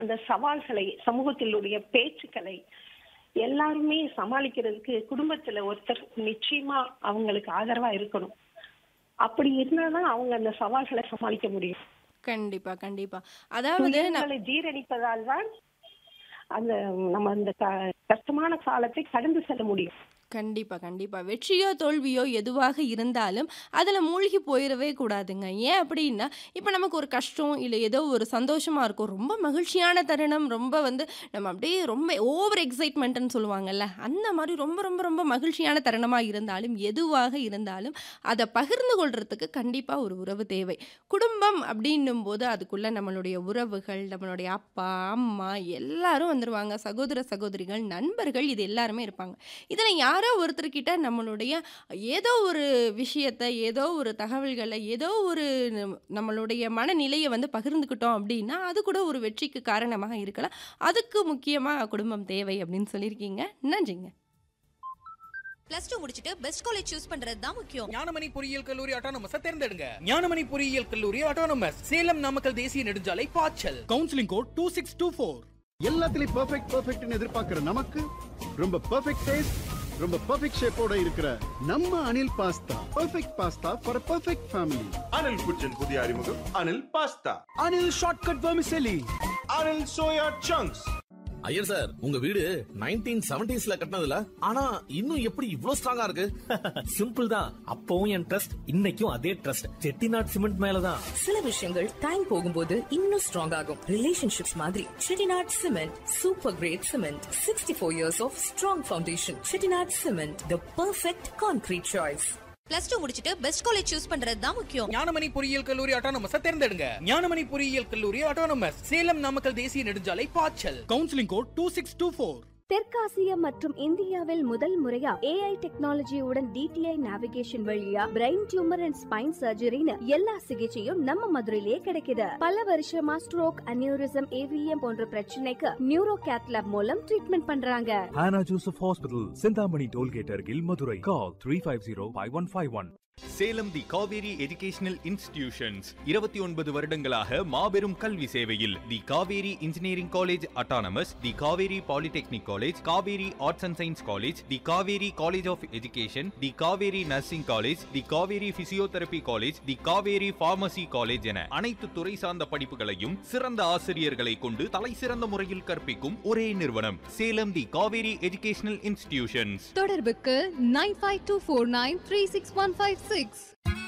அந்த சவால்களை சமூகத்திலுடைய பேச்சுக்களை எல்லாருமே சமாளிக்கிறதுக்கு குடும்பத்துல ஒருத்தர் நிச்சயமா அவங்களுக்கு ஆதரவா இருக்கணும் அப்படி இருந்தாதான் அவங்க அந்த சவால்களை சமாளிக்க முடியும் கண்டிப்பா கண்டிப்பா அதாவது ந- துயரங்களை ஜீரணிப்பதால் தான் அந்த நம்ம அந்த க- கஷ்டமான காலத்தை கடந்து செல்ல முடியும் கண்டிப்பா கண்டிப்பா வெற்றியோ தோல்வியோ எதுவாக இருந்தாலும் அதில் மூழ்கி போயிடவே கூடாதுங்க ஏன் அப்படின்னா இப்போ நமக்கு ஒரு கஷ்டம் இல்லை ஏதோ ஒரு சந்தோஷமா இருக்கும் ரொம்ப மகிழ்ச்சியான தருணம் ரொம்ப வந்து நம்ம அப்படியே ரொம்ப ஓவர் எக்ஸைட்மெண்ட்னு சொல்லுவாங்கல்ல அந்த மாதிரி ரொம்ப ரொம்ப ரொம்ப மகிழ்ச்சியான தருணமாக இருந்தாலும் எதுவாக இருந்தாலும் அதை பகிர்ந்து கொள்றதுக்கு கண்டிப்பாக ஒரு உறவு தேவை குடும்பம் அப்படின்னும் போது அதுக்குள்ள நம்மளுடைய உறவுகள் நம்மளுடைய அப்பா அம்மா எல்லாரும் வந்துருவாங்க சகோதர சகோதரிகள் நண்பர்கள் இது எல்லாருமே இருப்பாங்க இதில் யாரோ ஒருத்தர்கிட்ட நம்மளுடைய ஏதோ ஒரு விஷயத்தை ஏதோ ஒரு தகவல்களை ஏதோ ஒரு நம்ம- நம்மளுடைய மனநிலையை வந்து பகிர்ந்துக்கிட்டோம் அப்படின்னா அது கூட ஒரு வெற்றிக்கு காரணமாக இருக்கலாம் அதுக்கு முக்கியமாக குடும்பம் தேவை அப்படின்னு சொல்லியிருக்கீங்க நன்றிங்க பிளஸ் டூ முடிச்சிட்டு பெஸ்ட் காலேஜ் சூஸ் பண்றது தான் முக்கியம் ஞானமணி பொறியியல் கல்லூரி ஆட்டோனமஸ தேர்ந்தெடுங்க ஞானமணி பொறியியல் கல்லூரி ஆட்டோனமஸ் சேலம் நாமக்கல் தேசிய நெடுஞ்சாலை பாய்ச்சல் counselling code two six two four எல்லாத்துலயும் பெர்ஃபெக்ட் பெர்ஃபெக்ட்னு எதிர்பார்க்கிற நமக்கு ரொம்ப பெர்ஃபெக்ட் டேஸ்ட் ரொம்ப பெர்ஃபெக்ட் ஷேப்போட இருக்கிற நம்ம Anil pasta perfect pasta for perfect family Anil kitchen புதிய அறிமுகம் Anil pasta Anil shortcut vermicelli Anil soya chunks Iyer sir உங்க வீடு நைன்டீன் செவன்டிஸ்ல கட்டினதுல ஆனா இன்னும் எப்படி இவ்ளோ ஸ்ட்ராங்கா இருக்கு சிம்பிள் தான் அப்பவும் என் ட்ரஸ்ட் இன்னைக்கும் அதே ட்ரஸ்ட் செட்டிநாட் சிமெண்ட் மேலதான் சில விஷயங்கள் டைம் போகும்போது இன்னும் ஸ்ட்ராங் ஆகும் ரிலேஷன்ஷிப்ஸ் மாதிரி Chettinad cement super great cement sixty four years of strong foundation Chettinad cement the perfect concrete choice plus two முடிச்சிட்டு பெஸ்ட் காலேஜ் சூஸ் பண்றது தான் முக்கியம் ஞானமணி பொறியியல் கல்லூரி ஆட்டோனமஸ தேர்ந்தெடுங்க ஞானமணி பொறியியல் கல்லூரி ஆட்டோனமஸ் சேலம் நாமக்கல் தேசிய நெடுஞ்சாலை பாய்ச்சல் counselling code two six two four தெற்காசியா மற்றும் இந்தியாவில் முதல் முறையா ஏஐ டெக்னாலஜியுடன் டிடிஐ நேவிகேஷன் வழியா பிரெயின் டியூமர் அண்ட் ஸ்பைன் சர்ஜரின்னு எல்லா சிகிச்சையும் நம்ம மதுரையிலே கிடைக்குது பல வருஷமா ஸ்ட்ரோக் அனியூரிசம் ஏவிஎம் போன்ற பிரச்சனைக்கு நியூரோ கேத்லாப் மூலம் ட்ரீட்மெண்ட் பண்றாங்க Hannah Joseph hospital Chinthamani toll gate அருகில் Madurai call three five zero five one five one Salem the Kaveri educational institutions இருபத்தி ஒன்பது வருடங்களாக மாபெரும் கல்வி சேவையில் the Kaveri engineering college autonomous the Kaveri polytechnic college Kaveri arts and science college the Kaveri college of education the Kaveri nursing college the Kaveri physiotherapy college the Kaveri pharmacy college என அனைத்து துறை சார்ந்த படிப்புகளையும் சிறந்த ஆசிரியர்களை கொண்டு தலை சிறந்த முறையில் கற்பிக்கும் ஒரே நிறுவனம் Salem the Kaveri educational institutions தொடர்புக்கு nine five two four nine three six one five six